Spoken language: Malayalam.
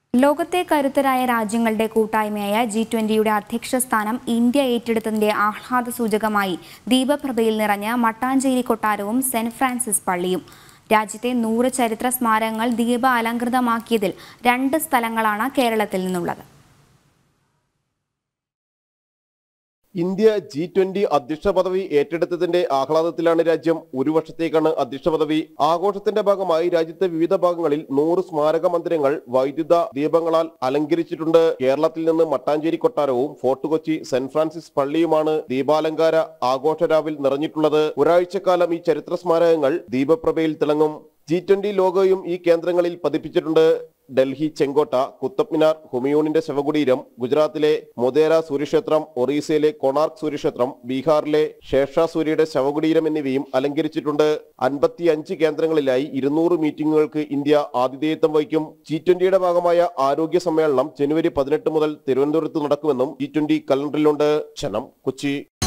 ലോകത്തെ കരുത്തരായ രാജ്യങ്ങളുടെ കൂട്ടായ്മയായ ജി ട്വന്റിയുടെ അധ്യക്ഷ സ്ഥാനം ഇന്ത്യ ഏറ്റെടുത്തതിന്റെ ആഹ്ലാദ സൂചകമായി ദീപപ്രഭയിൽ നിറഞ്ഞ മട്ടാഞ്ചേരി കൊട്ടാരവും സെന്റ് ഫ്രാൻസിസ് പള്ളിയും രാജ്യത്തെ നൂറ് ചരിത്ര സ്മാരകങ്ങൾ ദീപ അലങ്കൃതമാക്കിയതിൽ രണ്ട് സ്ഥലങ്ങളാണ് കേരളത്തിൽ നിന്നുള്ളത് ഇന്ത്യ ജി ട്വന്റി അധ്യക്ഷ പദവി ഏറ്റെടുത്തതിന്റെ ആഹ്ലാദത്തിലാണ് രാജ്യം ഒരു വർഷത്തേക്കാണ് അധ്യക്ഷ പദവി ആഘോഷത്തിന്റെ ഭാഗമായി രാജ്യത്തെ വിവിധ ഭാഗങ്ങളിൽ നൂറ് സ്മാരക മന്ദിരങ്ങൾ വൈദ്യുത ദീപങ്ങളാൽ അലങ്കരിച്ചിട്ടുണ്ട് കേരളത്തിൽ നിന്ന് മട്ടാഞ്ചേരി കൊട്ടാരവും ഫോർട്ട് കൊച്ചി സെന്റ് ഫ്രാൻസിസ് പള്ളിയുമാണ് ദീപാലങ്കാര ആഘോഷരാവിൽ നിറഞ്ഞിട്ടുള്ളത് ഒരാഴ്ചക്കാലം ഈ ചരിത്ര സ്മാരകങ്ങൾ ദീപപ്രഭയിൽ തിളങ്ങും ജി ട്വന്റി ലോഗോയും ഈ കേന്ദ്രങ്ങളിൽ പതിപ്പിച്ചിട്ടുണ്ട് ഡൽഹി ചെങ്കോട്ട കുത്തബ് മിനാർ ഹുമയൂണിന്റെ ശവകുടീരം ഗുജറാത്തിലെ മൊതേര സൂര്യക്ഷേത്രം ഒറീസയിലെ കൊണാർക്ക് സൂര്യക്ഷേത്രം ബീഹാറിലെ ശേഷാസൂര്യയുടെ ശവകുടീരം എന്നിവയും അലങ്കരിച്ചിട്ടുണ്ട് അൻപത്തി അഞ്ച് കേന്ദ്രങ്ങളിലായി ഇരുന്നൂറ് മീറ്റിംഗുകൾക്ക് ഇന്ത്യ ആതിഥേയത്വം വഹിക്കും ജി ട്വന്റിയുടെ ഭാഗമായ ആരോഗ്യ സമ്മേളനം ജനുവരി പതിനെട്ട് മുതൽ തിരുവനന്തപുരത്ത് നടക്കുമെന്നും ജി ട്വന്റി കലണ്ടറിലുണ്ട് ക്ഷണം കൊച്ചി